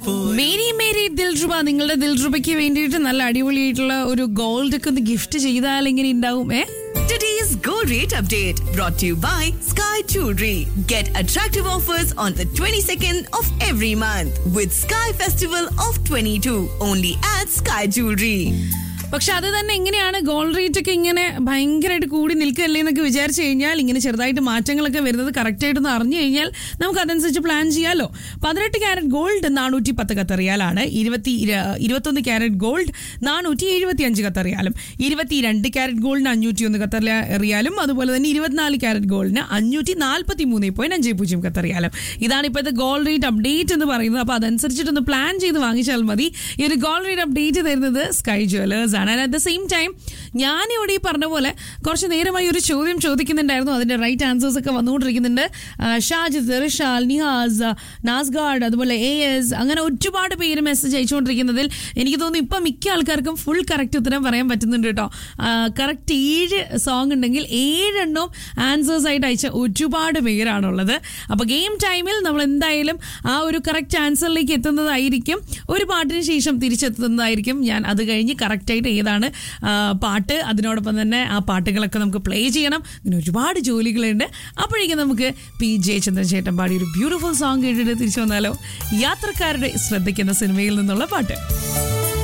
Mary Mary dilruba നിങ്ങളുടെ ദിൽറുബയ്ക്ക് വേണ്ടിയിട്ട് നല്ല അടിപൊളിയായിട്ടുള്ള ഒരു ഗോൾഡ് ഒക്കെ ഒന്ന് ഗിഫ്റ്റ് ചെയ്താൽ എങ്ങനെ ഉണ്ടാവും ഏ Today's Gold Rate Update brought to you by Sky Jewelry. Get attractive offers on the 22nd of every month with Sky Festival of 22 only at Sky Jewelry. പക്ഷെ അത് തന്നെ എങ്ങനെയാണ് ഗോൾഡ് റേറ്റ് ഒക്കെ ഇങ്ങനെ ഭയങ്കരമായിട്ട് കൂടി നിൽക്കല്ലേ എന്നൊക്കെ വിചാരിച്ചു കഴിഞ്ഞാൽ ഇങ്ങനെ ചെറുതായിട്ട് മാറ്റങ്ങളൊക്കെ വരുന്നത് കറക്റ്റ് ആയിട്ടൊന്ന് അറിഞ്ഞു കഴിഞ്ഞാൽ നമുക്ക് അതനുസരിച്ച് പ്ലാൻ ചെയ്യാലോ പതിനെട്ട് ക്യാരറ്റ് ഗോൾഡ് നാനൂറ്റി പത്ത് കത്തറിയാലാണ് ഇരുപത്തി ഇര- ഇരുപത്തൊന്ന് ക്യാരറ്റ് ഗോൾഡ് നാനൂറ്റി എഴുപത്തി അഞ്ച് കത്തറിയാലും ഇരുപത്തിരണ്ട് ക്യാരറ്റ് ഗോൾഡിന് അഞ്ഞൂറ്റി ഒന്ന് കത്തറിയാലും അതുപോലെ തന്നെ ഇരുപത്തിനാല് ക്യാരറ്റ് ഗോൾഡിന് അഞ്ഞൂറ്റി നാൽപ്പത്തി മൂന്ന് പോയിന്റ് അഞ്ച് പൂജ്യം കത്തറിയാലും ഇതാണ് ഇപ്പോഴത്തെ ഗോൾഡ് റേറ്റ് അപ്ഡേറ്റ് എന്ന് പറയുന്നത് അപ്പോൾ അതനുസരിച്ചിട്ടൊന്ന് പ്ലാൻ ചെയ്ത് വാങ്ങിച്ചാൽ മതി ഈ ഒരു ഗോൾഡ് റേറ്റ് അപ്ഡേറ്റ് തരുന്നത് സ്കൈ ജ്വല്ലേഴ്സ് ആണ് അറ്റ് ദ സെയിം ടൈം ഞാനിവിടെ ഈ പറഞ്ഞ പോലെ കുറച്ച് നേരമായി ഒരു ചോദ്യം ചോദിക്കുന്നുണ്ടായിരുന്നു അതിന്റെ റൈറ്റ് ആൻസേഴ്സ് ഒക്കെ വന്നുകൊണ്ടിരിക്കുന്നുണ്ട് ആ, ഷാജിദ് റിഷാൽ നിഹാസ് നാസ്ഗാർഡ് അതുപോലെ എ എസ് അങ്ങനെ ഒരുപാട് പേര് മെസ്സേജ് അയച്ചുകൊണ്ടിരിക്കുന്നതിൽ എനിക്ക് തോന്നുന്നു ഇപ്പം മിക്ക ആൾക്കാർക്കും ഫുൾ കറക്റ്റ് ഉത്തരം പറയാൻ പറ്റുന്നുണ്ട് കേട്ടോ കറക്റ്റ് ഏഴ് സോങ് ഉണ്ടെങ്കിൽ ഏഴെണ്ണവും ആൻസേഴ്സ് ആയിട്ട് അയച്ച ഒരുപാട് പേരാണുള്ളത് അപ്പോൾ ഗെയിം ടൈമിൽ നമ്മൾ എന്തായാലും ആ ഒരു കറക്റ്റ് ആൻസറിലേക്ക് എത്തുന്നതായിരിക്കും ഒരു പാട്ടിന് ശേഷം തിരിച്ചെത്തുന്നതായിരിക്കും ഞാൻ അത് കഴിഞ്ഞ് കറക്റ്റായിട്ട് ഏതാണ് ആ, പാട്ട് അതിനോടൊപ്പം തന്നെ ആ പാട്ടുകളൊക്കെ നമുക്ക് പ്ലേ ചെയ്യണം അങ്ങനെ ഒരുപാട് ജോലികളുണ്ട് അപ്പോഴേക്കും നമുക്ക് പി ജെ ചന്ദ്രചേട്ടൻ പാടിയ ഒരു ബ്യൂട്ടിഫുൾ സോങ് കേട്ടിട്ട് തിരിച്ചു വന്നാലോ യാത്രക്കാരുടെ ശ്രദ്ധിക്കുന്ന സിനിമയിൽ നിന്നുള്ള പാട്ട്